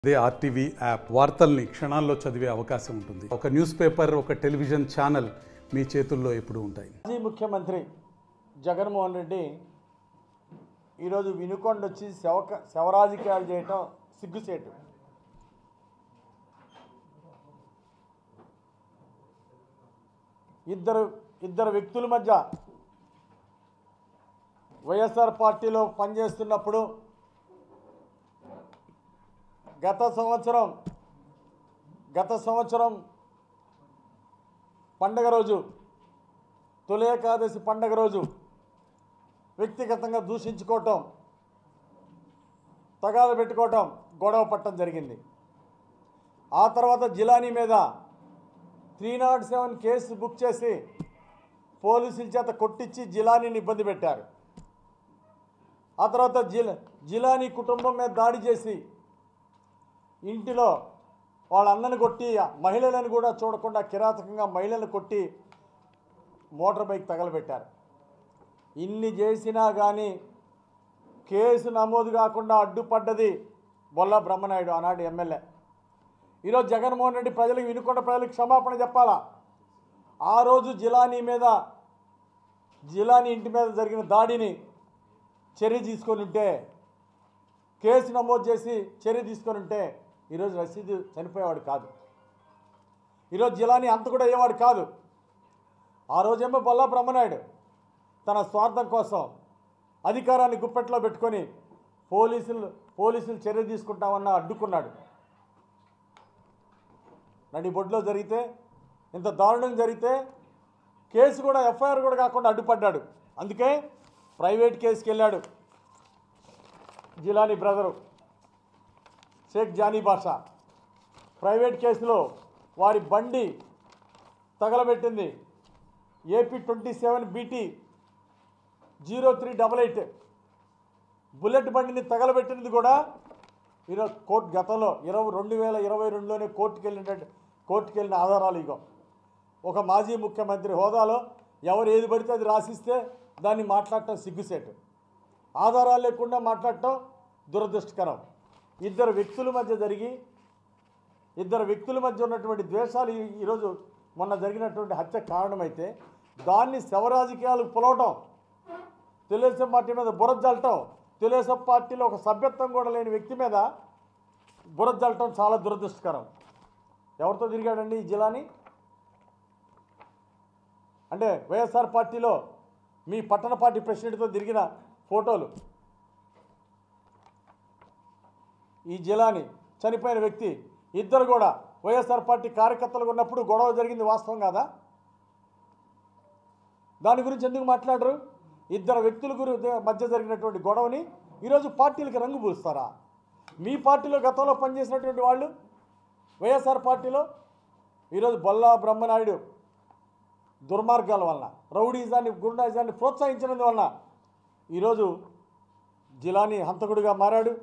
అదే RTV app వార్తల్ని క్షణాల్లో చదివే అవకాశం ఉంటుంది ఒక న్యూస్ పేపర్ ఒక టెలివిజన్ ఛానల్ మీ చేతుల్లో ఎప్పుడూ ఉంటాయి మాజీ ముఖ్యమంత్రి జగన్మోహన్ రెడ్డి ఈరోజు వినుకొండ వచ్చి శవక శవరాజకీయాలు చేయటం సిగ్గుసేటు ఇద్దరు ఇద్దరు వ్యక్తుల మధ్య వైఎస్ఆర్ పార్టీలో పనిచేస్తున్నప్పుడు గత సంవత్సరం గత సంవత్సరం పండగ రోజు తొలి ఏకాదశి పండగ రోజు వ్యక్తిగతంగా దూషించుకోవటం తగాద పెట్టుకోవటం గొడవ పట్టడం జరిగింది ఆ తర్వాత జిలానీ మీద three nought seven case book చేసి పోలీసుల చేత కొట్టించి జిలానీని ఇబ్బంది పెట్టారు ఆ తర్వాత జిల జిలానీ కుటుంబం మీద దాడి చేసి ఇంటిలో వాళ్ళ అన్నని కొట్టి మహిళలను కూడా చూడకుండా కిరాతకంగా మహిళలను కొట్టి మోటార్ బైక్ తగలబెట్టారు ఇన్ని చేసినా కానీ కేసు నమోదు కాకుండా అడ్డుపడ్డది బొల్ల బ్రహ్మనాయుడు ఆనాడు ఎమ్మెల్యే ఈరోజు జగన్మోహన్ రెడ్డి ప్రజలకు వినుకొండ ప్రజలకు క్షమాపణ చెప్పాలా ఆ రోజు జిలానీ మీద జిలానీ ఇంటి మీద జరిగిన దాడిని చర్య తీసుకొని ఉంటే కేసు నమోదు చేసి చర్య తీసుకొని ఉంటే ఈరోజు రసీదు చనిపోయేవాడు కాదు ఈరోజు జిలానీ అంత కూడా అయ్యేవాడు కాదు ఆ రోజేమో బొల్లా బ్రహ్మనాయుడు తన స్వార్థం కోసం అధికారాన్ని గుప్పెట్లో పెట్టుకొని పోలీసులు పోలీసులు చర్య తీసుకుంటామన్నా అడ్డుకున్నాడు నడి బొడ్లో జరిగితే ఇంత దారుణం జరిగితే కేసు కూడా ఎఫ్ఐఆర్ కూడా కాకుండా అడ్డుపడ్డాడు అందుకే ప్రైవేట్ కేసుకి వెళ్ళాడు జిలానీ బ్రదరు షేక్ జానీ బాషా ప్రైవేట్ కేసులో వారి బండి తగలబెట్టింది AP twenty seven BT zero three double eight bullet బండిని తగలబెట్టినది కూడా ఈరోజు కోర్టు గతంలో ఇరవై రెండు వేల ఇరవై రెండులోనే కోర్టుకు వెళ్ళినట్టు కోర్టుకు వెళ్ళిన ఆధారాలు ఇగో ఒక మాజీ ముఖ్యమంత్రి హోదాలో ఎవరు ఏది పడితే అది రాసిస్తే దాన్ని మాట్లాడటం సిగ్గుసేటు ఆధారాలు లేకుండా మాట్లాడటం దురదృష్టకరం ఇద్దరు వ్యక్తుల మధ్య జరిగి ఇద్దరు వ్యక్తుల మధ్య ఉన్నటువంటి ద్వేషాలు ఈ- ఈరోజు మొన్న జరిగినటువంటి హత్య కారణమైతే దాన్ని శవరాజకీయాలకు పులవటం తెలుగుదేశం పార్టీ మీద బురద జల్లటం తెలుగుదేశం పార్టీలో ఒక సభ్యత్వం కూడా లేని వ్యక్తి మీద బురద జల్లటం చాలా దురదృష్టకరం ఎవరితో తిరిగాడండి ఈ జిల్లాని అంటే వైఎస్ఆర్ పార్టీలో మీ పట్టణ పార్టీ ప్రెసిడెంట్తో తిరిగిన ఫోటోలు ఈ జిల్లాని చనిపోయిన వ్యక్తి ఇద్దరు కూడా వైఎస్ఆర్ పార్టీ కార్యకర్తలు ఉన్నప్పుడు గొడవ జరిగింది వాస్తవం కాదా దాని గురించి ఎందుకు మాట్లాడరు ఇద్దరు వ్యక్తుల గురి మధ్య జరిగినటువంటి గొడవని ఈరోజు పార్టీలకి రంగు పూస్తారా మీ పార్టీలో గతంలో పనిచేసినటువంటి వాళ్ళు వైఎస్ఆర్ పార్టీలో ఈరోజు బొల్లా బ్రహ్మనాయుడు దుర్మార్గాల వలన రౌడీజాన్ని గుండాయిజాన్ని ప్రోత్సహించినందు వలన ఈరోజు జిలానీ హంతకుడిగా మారాడు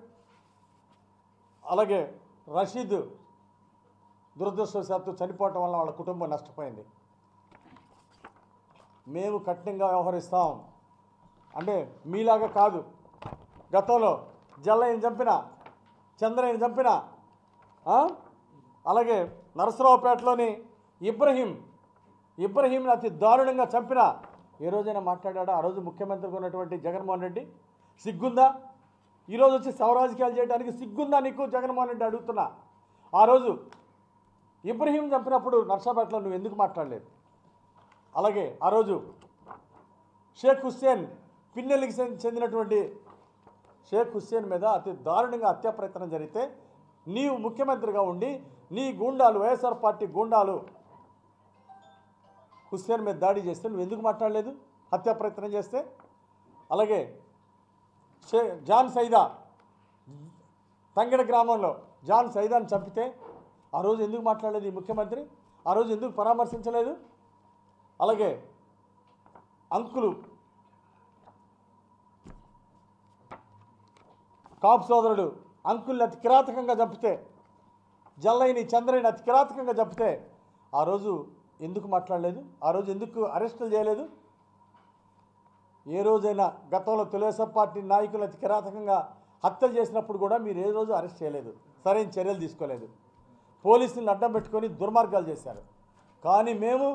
అలాగే రషీద్ దురదృష్టవశాత్తు చనిపోవటం వల్ల వాళ్ళ కుటుంబం నష్టపోయింది మేము కఠినంగా వ్యవహరిస్తాం అంటే మీలాగా కాదు గతంలో జల్లయ్యని చంపిన చంద్రయ్యని చంపిన ఆ? అలాగే నరసరావుపేటలోని ఇబ్రహీం ఇబ్రహీంని అతి దారుణంగా చంపిన ఏ రోజైనా మాట్లాడాడా ఆ రోజు ముఖ్యమంత్రిగా ఉన్నటువంటి జగన్మోహన్ రెడ్డి సిగ్గుందా ఈరోజు వచ్చి శవరాజకీయాలు చేయడానికి సిగ్గుందా నీకు జగన్మోహన్ రెడ్డి అడుగుతున్నా ఆ రోజు ఇబ్రహీం చంపినప్పుడు నర్సాపేటలో నువ్వు ఎందుకు మాట్లాడలేదు అలాగే ఆ రోజు షేక్ హుస్సేన్ పిన్నెల్లికి చెంది- చెందినటువంటి షేక్ హుస్సేన్ మీద అతి దారుణంగా హత్యా ప్రయత్నం జరిగితే నీవు ముఖ్యమంత్రిగా ఉండి నీ గూండాలు వైఎస్ఆర్ పార్టీ గూండాలు హుస్సేన్ మీద దాడి చేస్తే నువ్వు ఎందుకు మాట్లాడలేదు హత్యా ప్రయత్నం చేస్తే అలాగే షే జాన్ సైదా తంగెడ గ్రామంలో జాన్ సైదాన్ని చంపితే ఆ రోజు ఎందుకు మాట్లాడలేదు ఈ ముఖ్యమంత్రి ఆ రోజు ఎందుకు పరామర్శించలేదు అలాగే అంకులు కాపు సోదరుడు అంకుల్ని అతి కిరాతకంగా చంపితే జల్లయ్యని చంద్రయ్యని అతి కిరాతకంగా చంపితే ఆ రోజు ఎందుకు మాట్లాడలేదు ఆ రోజు ఎందుకు అరెస్టులు చేయలేదు ఏ రోజైనా గతంలో తెలుగుదేశం పార్టీ నాయకులు అతి కిరాతకంగా హత్యలు చేసినప్పుడు కూడా మీరు ఏ రోజు అరెస్ట్ చేయలేదు సరైన చర్యలు తీసుకోలేదు పోలీసులను అడ్డం పెట్టుకొని దుర్మార్గాలు చేశారు కానీ మేము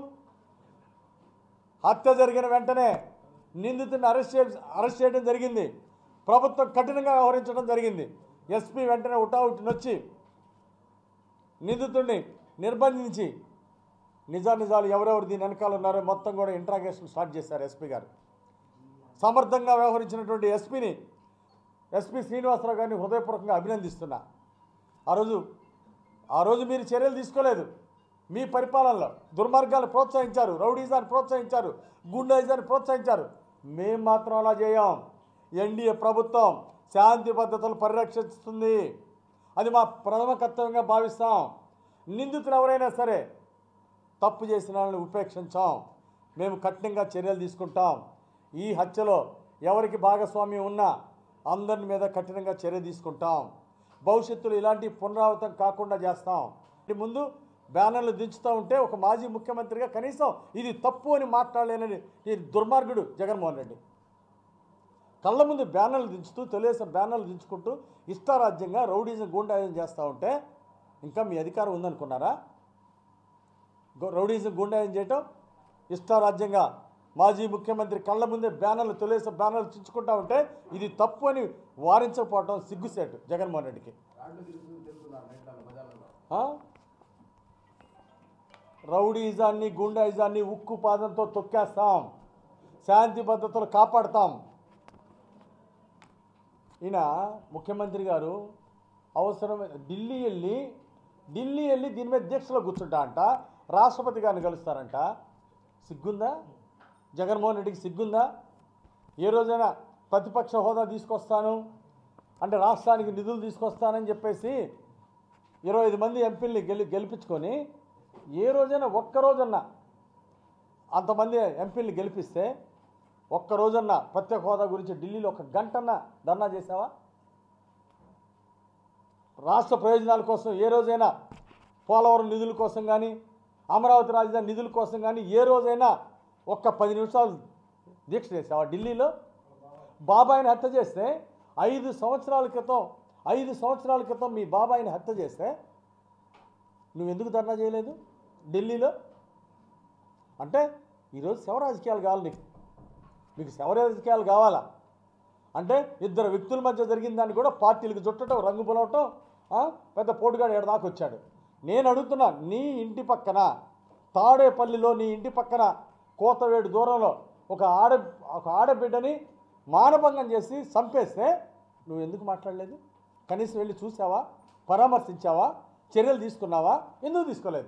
హత్య జరిగిన వెంటనే నిందితుడిని అరెస్ట్ చే అరెస్ట్ చేయడం జరిగింది ప్రభుత్వం కఠినంగా వ్యవహరించడం జరిగింది ఎస్పీ వెంటనే ఉటావుటినొచ్చి నిందితుడిని నిర్బంధించి నిజానిజాలు ఎవరెవరు దీని వెనకాల ఉన్నారో మొత్తం కూడా ఇంట్రాగేషన్ స్టార్ట్ చేశారు ఎస్పీ గారు సమర్థంగా వ్యవహరించినటువంటి ఎస్పీని ఎస్పీ శ్రీనివాసరావు గారిని హృదయపూర్వకంగా అభినందిస్తున్నా ఆ రోజు ఆ రోజు మీరు చర్యలు తీసుకోలేదు మీ పరిపాలనలో దుర్మార్గాలు ప్రోత్సహించారు రౌడీజాన్ని ప్రోత్సహించారు గుండాయిజాన్ని ప్రోత్సహించారు మేం మాత్రం అలా చేయం ఎన్డీఏ ప్రభుత్వం శాంతి భద్రతలు పరిరక్షిస్తుంది అది మా ప్రథమ కర్తవ్యంగా భావిస్తాం నిందితులు ఎవరైనా సరే తప్పు చేసిన వాళ్ళని ఉపేక్షించాం మేము కఠినంగా చర్యలు తీసుకుంటాం ఈ హత్యలో ఎవరికి భాగస్వామ్యం ఉన్నా అందరి మీద కఠినంగా చర్య తీసుకుంటాం భవిష్యత్తులో ఇలాంటి పునరావృతం కాకుండా చేస్తాం ఇంటి ముందు బ్యానర్లు దించుతూ ఉంటే ఒక మాజీ ముఖ్యమంత్రిగా కనీసం ఇది తప్పు అని మాట్లాడలేనని ఈ దుర్మార్గుడు జగన్మోహన్ రెడ్డి కళ్ళ ముందు బ్యానర్లు దించుతూ తెలుగుదేశం బ్యానర్లు దించుకుంటూ ఇష్టారాజ్యంగా రౌడీజం గూండాయిజం చేస్తూ ఉంటే ఇంకా మీ అధికారం ఉందనుకున్నారా గో- రౌడీజం గుండాయం చేయటం ఇష్టారాజ్యంగా మాజీ ముఖ్యమంత్రి కళ్ళ ముందే బ్యానర్లు తెలుగుదేశం బ్యానర్లు చించుకుంటా ఉంటే ఇది తప్పు అని వారించకపోవటం సిగ్గుసేటు జగన్మోహన్ రెడ్డికి ఆ? రౌడీజాన్ని గుండాయిజాన్ని ఉక్కు పాదంతో తొక్కేస్తాం శాంతి భద్రతలు కాపాడతాం ఈయన ముఖ్యమంత్రి గారు అవసరమైన ఢిల్లీ వెళ్ళి ఢిల్లీ వెళ్ళి దీని మీద దీక్షలో కూర్చుంటా అంట రాష్ట్రపతి గారిని కలుస్తారంట సిగ్గుందా జగన్మోహన్ రెడ్డికి సిగ్గుందా ఏ రోజైనా ప్రతిపక్ష హోదా తీసుకొస్తాను అంటే రాష్ట్రానికి నిధులు తీసుకొస్తానని చెప్పేసి ఇరవై ఐదు మంది ఎంపీల్ని గెలి గెలిపించుకొని ఏ రోజైనా ఒక్క రోజన్నా అంతమంది ఎంపీల్ని గెలిపిస్తే ఒక్క రోజన్నా ప్రత్యేక హోదా గురించి ఢిల్లీలో ఒక గంటన్నా ధర్నా చేసావా రాష్ట్ర ప్రయోజనాల కోసం ఏ రోజైనా పోలవరం నిధుల కోసం కానీ అమరావతి రాజధాని నిధుల కోసం కానీ ఏ రోజైనా ఒక్క పది నిమిషాలు దీక్ష చేసావా ఢిల్లీలో బాబాయిని హత్య చేస్తే ఐదు సంవత్సరాల క్రితం ఐదు సంవత్సరాల క్రితం మీ బాబాయిని హత్య చేస్తే నువ్వు ఎందుకు ధర్నా చేయలేదు ఢిల్లీలో అంటే ఈరోజు శవ రాజకీయాలు కావాలి నీకు మీకు శవ రాజకీయాలు కావాలా అంటే ఇద్దరు వ్యక్తుల మధ్య జరిగిన దాన్ని కూడా పార్టీలకు చుట్టడం రంగు పొలవటం ఆ, పెద్ద పోటుగాడు ఏడు దాకా వచ్చాడు నేను అడుగుతున్నా నీ ఇంటి పక్కన తాడేపల్లిలో నీ ఇంటి పక్కన కోతవేడు దూరంలో ఒక ఆడ ఒక ఆడబిడ్డని మానభంగం చేసి చంపేస్తే నువ్వు ఎందుకు మాట్లాడలేదు కనీసం వెళ్ళి చూసావా పరామర్శించావా చర్యలు తీసుకున్నావా ఎందుకు తీసుకోలేదు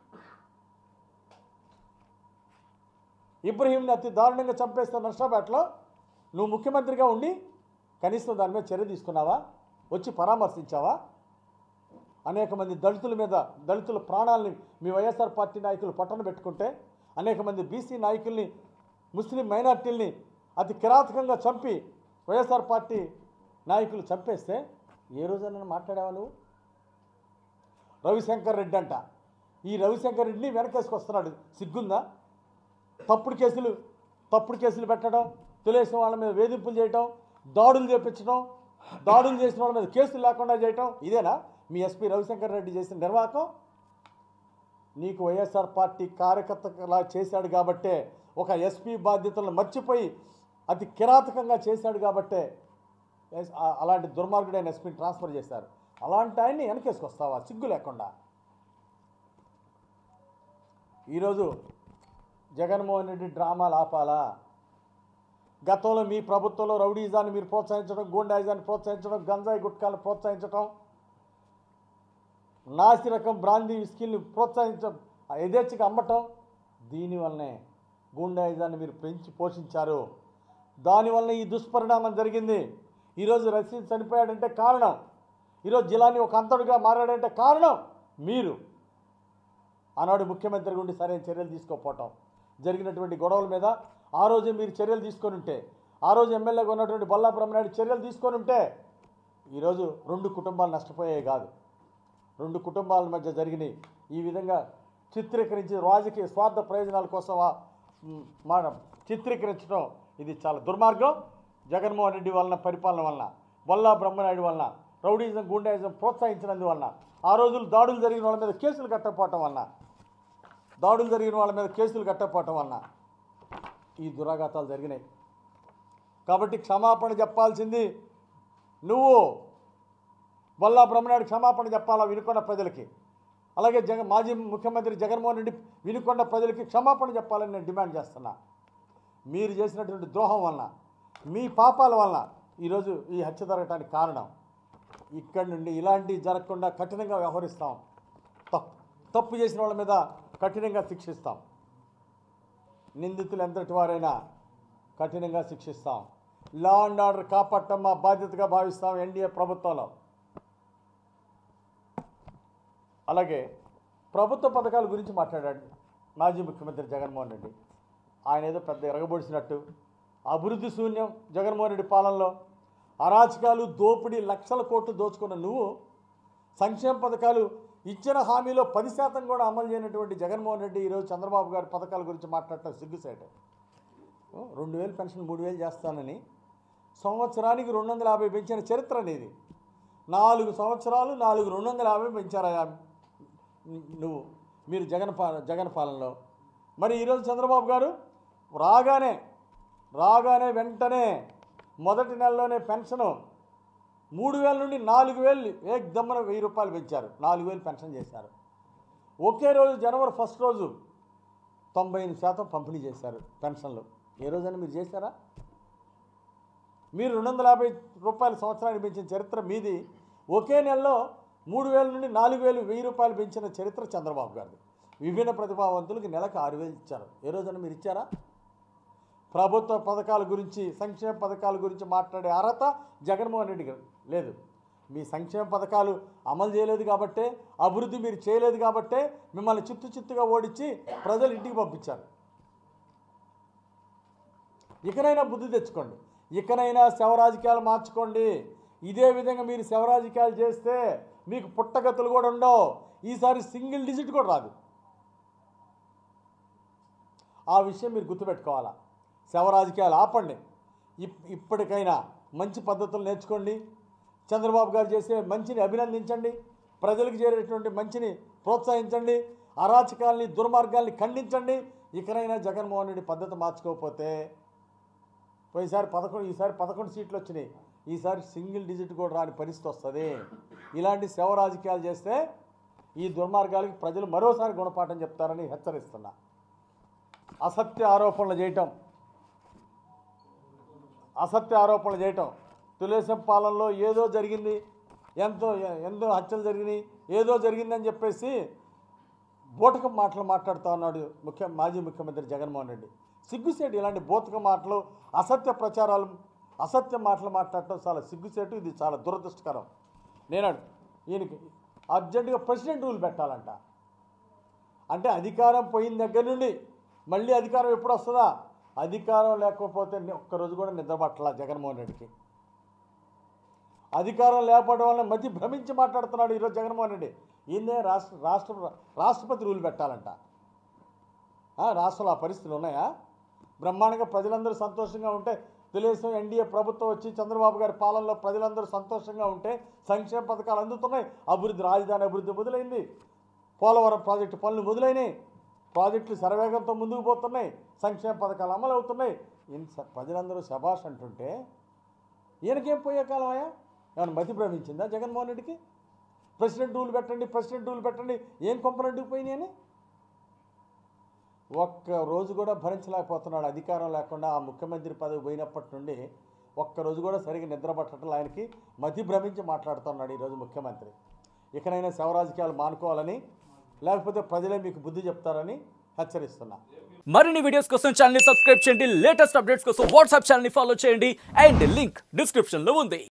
ఇబ్రహీంని అతి దారుణంగా చంపేస్తే నర్సాపేటలో నువ్వు ముఖ్యమంత్రిగా ఉండి కనీసం దాని మీద చర్య తీసుకున్నావా వచ్చి పరామర్శించావా అనేక మంది దళితుల మీద దళితుల ప్రాణాలని మీ వైఎస్ఆర్ పార్టీ నాయకులు పట్టణ పెట్టుకుంటే అనేక మంది బీసీ నాయకుల్ని ముస్లిం మైనార్టీల్ని అతి కిరాతకంగా చంపి వైఎస్ఆర్ పార్టీ నాయకులు చంపేస్తే ఏ రోజైనా మాట్లాడావా నువ్వు రవిశంకర్ రెడ్డి అంట ఈ రవిశంకర్ రెడ్డిని వెనకేసుకొస్తున్నాడు సిగ్గుందా తప్పుడు కేసులు తప్పుడు కేసులు పెట్టడం తెలుగుదేశం వాళ్ళ మీద వేధింపులు చేయటం దాడులు చేపించడం దాడులు చేసిన వాళ్ళ మీద కేసులు లేకుండా చేయటం ఇదేనా మీ ఎస్పీ రవిశంకర్ రెడ్డి చేసిన నిర్వాహకం నీకు వైఎస్ఆర్ పార్టీ కార్యకర్తలా చేశాడు కాబట్టే ఒక ఎస్పీ బాధ్యతలను మర్చిపోయి అతి కిరాతకంగా చేశాడు కాబట్టే ఎస్- ఆ- అలాంటి దుర్మార్గుడైన ఎస్పీని ట్రాన్స్ఫర్ చేశారు అలాంటి ఆయన్ని వెనకేసుకొస్తావా సిగ్గు లేకుండా ఈరోజు జగన్మోహన్ రెడ్డి డ్రామాలు ఆపాలా గతంలో మీ ప్రభుత్వంలో రౌడీజాన్ని మీరు ప్రోత్సహించడం గూండాయిజాన్ని ప్రోత్సహించడం గంజాయి గుట్కాలను ప్రోత్సహించడం నాసి రకం బ్రాందీ విస్కీల్ని ప్రోత్సహించడం యథేచ్ఛగా అమ్మటం దీనివల్లనే గూండాయిజాన్ని మీరు పెంచి పోషించారు దానివల్ల ఈ దుష్పరిణామం జరిగింది ఈరోజు రసీద్ చనిపోయాడంటే కారణం ఈరోజు జిల్లాని ఒక అంతడుగా మారాడంటే కారణం మీరు ఆనాడు ముఖ్యమంత్రి ఉండి సరైన చర్యలు తీసుకోకపోవటం జరిగినటువంటి గొడవల మీద ఆ రోజు మీరు చర్యలు తీసుకొని ఉంటే ఆ రోజు ఎమ్మెల్యేగా ఉన్నటువంటి బల్లా బ్రహ్మనాయుడు చర్యలు తీసుకొని ఉంటే ఈరోజు రెండు కుటుంబాలు నష్టపోయాయి కాదు రెండు కుటుంబాల మధ్య జరిగినాయి ఈ విధంగా చిత్రీకరించి రాజకీయ స్వార్థ ప్రయోజనాల కోసం ఆ, మ్, మా చిత్రీకరించడం ఇది చాలా దుర్మార్గం జగన్మోహన్ రెడ్డి వలన పరిపాలన వలన బొల్లా బ్రహ్మనాయుడు వలన రౌడీజం గుండాయిజం ప్రోత్సహించినందువలన ఆ రోజులు దాడులు జరిగిన వాళ్ళ మీద కేసులు కట్టకపోవటం వలన దాడులు జరిగిన వాళ్ళ మీద కేసులు కట్టకపోవటం వలన ఈ దురాఘాతాలు జరిగినాయి కాబట్టి క్షమాపణ చెప్పాల్సింది నువ్వు బొల్లా బ్రహ్మనాయుడు క్షమాపణ చెప్పాలా వినుకొండ ప్రజలకి అలాగే జగ మాజీ ముఖ్యమంత్రి జగన్మోహన్ రెడ్డి వినుకొండ ప్రజలకి క్షమాపణ చెప్పాలని నేను డిమాండ్ చేస్తున్నా మీరు చేసినటువంటి ద్రోహం వలన మీ పాపాల వలన ఈరోజు ఈ హత్య జరగటానికి కారణం ఇక్కడి నుండి ఇలాంటివి జరగకుండా కఠినంగా వ్యవహరిస్తాం తప్పు తప్పు చేసిన వాళ్ళ మీద కఠినంగా శిక్షిస్తాం నిందితులు ఎంతటి వారైనా కఠినంగా శిక్షిస్తాం లా అండ్ ఆర్డర్ కాపాడటం మా బాధ్యతగా భావిస్తాం ఎన్డీఏ ప్రభుత్వంలో అలాగే ప్రభుత్వ పథకాల గురించి మాట్లాడాడు మాజీ ముఖ్యమంత్రి జగన్మోహన్ రెడ్డి ఆయన ఏదో పెద్ద ఎరగబొడిసినట్టు అభివృద్ధి శూన్యం జగన్మోహన్ రెడ్డి పాలనలో అరాచకాలు దోపిడీ లక్షల కోట్లు దోచుకున్న నువ్వు సంక్షేమ పథకాలు ఇచ్చిన హామీలో పది శాతం కూడా అమలు చేయనటువంటి జగన్మోహన్ రెడ్డి ఈరోజు చంద్రబాబు గారి పథకాల గురించి మాట్లాడటం సిగ్గుసేట ఓ, రెండు వేలు పెన్షన్ మూడు వేలు చేస్తానని సంవత్సరానికి రెండు వందల యాభై పెంచిన చరిత్ర అనేది నాలుగు సంవత్సరాలు నాలుగు రెండు వందల యాభై పెంచారయా నువ్వు మీరు జగన్ పా జగన్ పాలనలో మరి ఈరోజు చంద్రబాబు గారు రాగానే రాగానే వెంటనే మొదటి నెలలోనే పెన్షను మూడు వేల నుండి నాలుగు వేలు ఏకదమ్మన వెయ్యి రూపాయలు పెంచారు నాలుగు వేలు పెన్షన్ చేశారు ఒకే రోజు జనవరి ఫస్ట్ రోజు తొంభై ఎనిమిది శాతం పంపిణీ చేశారు పెన్షన్లు ఏ రోజైనా మీరు చేశారా మీరు రెండు వందల యాభై రూపాయల సంవత్సరానికి పెంచిన చరిత్ర మీది ఒకే నెలలో మూడు వేల నుండి నాలుగు వేలు వెయ్యి రూపాయలు పెంచిన చరిత్ర చంద్రబాబు గారిది విభిన్న ప్రతిభావంతులకి నెలకు ఆరు వేలు ఇచ్చారు ఏ రోజైనా మీరు ఇచ్చారా ప్రభుత్వ పథకాల గురించి సంక్షేమ పథకాల గురించి మాట్లాడే అర్హత జగన్మోహన్ రెడ్డి గారు లేదు మీ సంక్షేమ పథకాలు అమలు చేయలేదు కాబట్టే అభివృద్ధి మీరు చేయలేదు కాబట్టే మిమ్మల్ని చిత్తు చిత్తుగా ఓడించి ప్రజలు ఇంటికి పంపించారు ఇకనైనా బుద్ధి తెచ్చుకోండి ఇకనైనా శవ రాజకీయాలు మార్చుకోండి ఇదే విధంగా మీరు శవ రాజకీయాలు చేస్తే మీకు పుట్టగతులు కూడా ఉండవు ఈసారి సింగిల్ డిజిట్ కూడా రాదు ఆ విషయం మీరు గుర్తుపెట్టుకోవాలా శవ రాజకీయాలు ఆపండి ఇప్ ఇప్పటికైనా మంచి పద్ధతులు నేర్చుకోండి చంద్రబాబు గారు చేసే మంచిని అభినందించండి ప్రజలకు చేరేటువంటి మంచిని ప్రోత్సహించండి అరాచకాల్ని దుర్మార్గాల్ని ఖండించండి ఇకనైనా జగన్మోహన్ రెడ్డి పద్ధతి మార్చుకోకపోతే పోయినసారి పదకొండు ఈసారి పదకొండు సీట్లు వచ్చినాయి ఈసారి సింగిల్ డిజిట్ కూడా రాని పరిస్థితి వస్తుంది ఇలాంటి శవ రాజకీయాలు చేస్తే ఈ దుర్మార్గాలకి ప్రజలు మరోసారి గుణపాఠం చెప్తారని హెచ్చరిస్తున్నా అసత్య ఆరోపణలు చేయటం అసత్య ఆరోపణలు చేయటం తెలుగుదేశం పాలనలో ఏదో జరిగింది ఎంతో ఎంతో హత్యలు జరిగినాయి ఏదో జరిగిందని చెప్పేసి బూటకం మాటలు మాట్లాడుతూ ఉన్నాడు ముఖ్య మాజీ ముఖ్యమంత్రి జగన్మోహన్ రెడ్డి సిగ్గుసేటు ఇలాంటి బూటక మాటలు అసత్య ప్రచారాలు అసత్య మాటలు మాట్లాడటం చాలా సిగ్గుసేటు ఇది చాలా దురదృష్టకరం నేను ఈయనకి అర్జెంటుగా ప్రెసిడెంట్ రూల్ పెట్టాలంట అంటే అధికారం పోయిన దగ్గర నుండి మళ్ళీ అధికారం ఎప్పుడు వస్తుందా అధికారం లేకపోతే ని- ఒక్కరోజు కూడా నిద్రపట్టలా జగన్మోహన్ రెడ్డికి అధికారం లేకపోవడం వల్ల మధ్య భ్రమించి మాట్లాడుతున్నాడు ఈరోజు జగన్మోహన్ రెడ్డి ఈయనే రాష్ట్ర రాష్ట్ర రాష్ట్రపతి రూల్ పెట్టాలంట ఆ, రాష్ట్రంలో ఆ పరిస్థితులు ఉన్నాయా బ్రహ్మాండంగా ప్రజలందరూ సంతోషంగా ఉంటే తెలుగుదేశం ఎన్డీఏ ప్రభుత్వం వచ్చి చంద్రబాబు గారి పాలనలో ప్రజలందరూ సంతోషంగా ఉంటే సంక్షేమ పథకాలు అందుతున్నాయి అభివృద్ధి రాజధాని అభివృద్ధి మొదలైంది పోలవరం ప్రాజెక్టు పనులు మొదలైనవి ప్రాజెక్టులు శరవేగంతో ముందుకు పోతున్నాయి సంక్షేమ పథకాలు అమలు అవుతున్నాయి ఇన్ స- ప్రజలందరూ శబాష్ అంటుంటే ఈయనకేం పోయే కాలం అయ్యా ఏమైనా మతి భ్రమించిందా జగన్మోహన్ రెడ్డికి ప్రెసిడెంట్ రూల్ పెట్టండి ప్రెసిడెంట్ రూల్ పెట్టండి ఏం కొంపనడ్డుకు పోయినాయి అని ఒక్క రోజు కూడా భరించలేకపోతున్నాడు అధికారం లేకుండా ఆ ముఖ్యమంత్రి పదవి పోయినప్పటి నుండి ఒక్క రోజు కూడా సరిగ్గా నిద్ర పట్టడం ఆయనకి మతి భ్రమించి మాట్లాడుతున్నాడు ఈరోజు ముఖ్యమంత్రి ఇకనైనా శవరాజకీయాలు మానుకోవాలని లేకపోతే ప్రజలే మీకు బుద్ధి చెప్తారని హెచ్చరిస్తున్నా మరిన్ని వీడియోస్ కోసం ఛానల్ ని సబ్స్క్రైబ్ చేయండి లేటెస్ట్ అప్డేట్స్ కోసం వాట్సాప్ ఛానల్ ని ఫాలో చేయండి అండ్ లింక్ డిస్క్రిప్షన్ లో ఉంది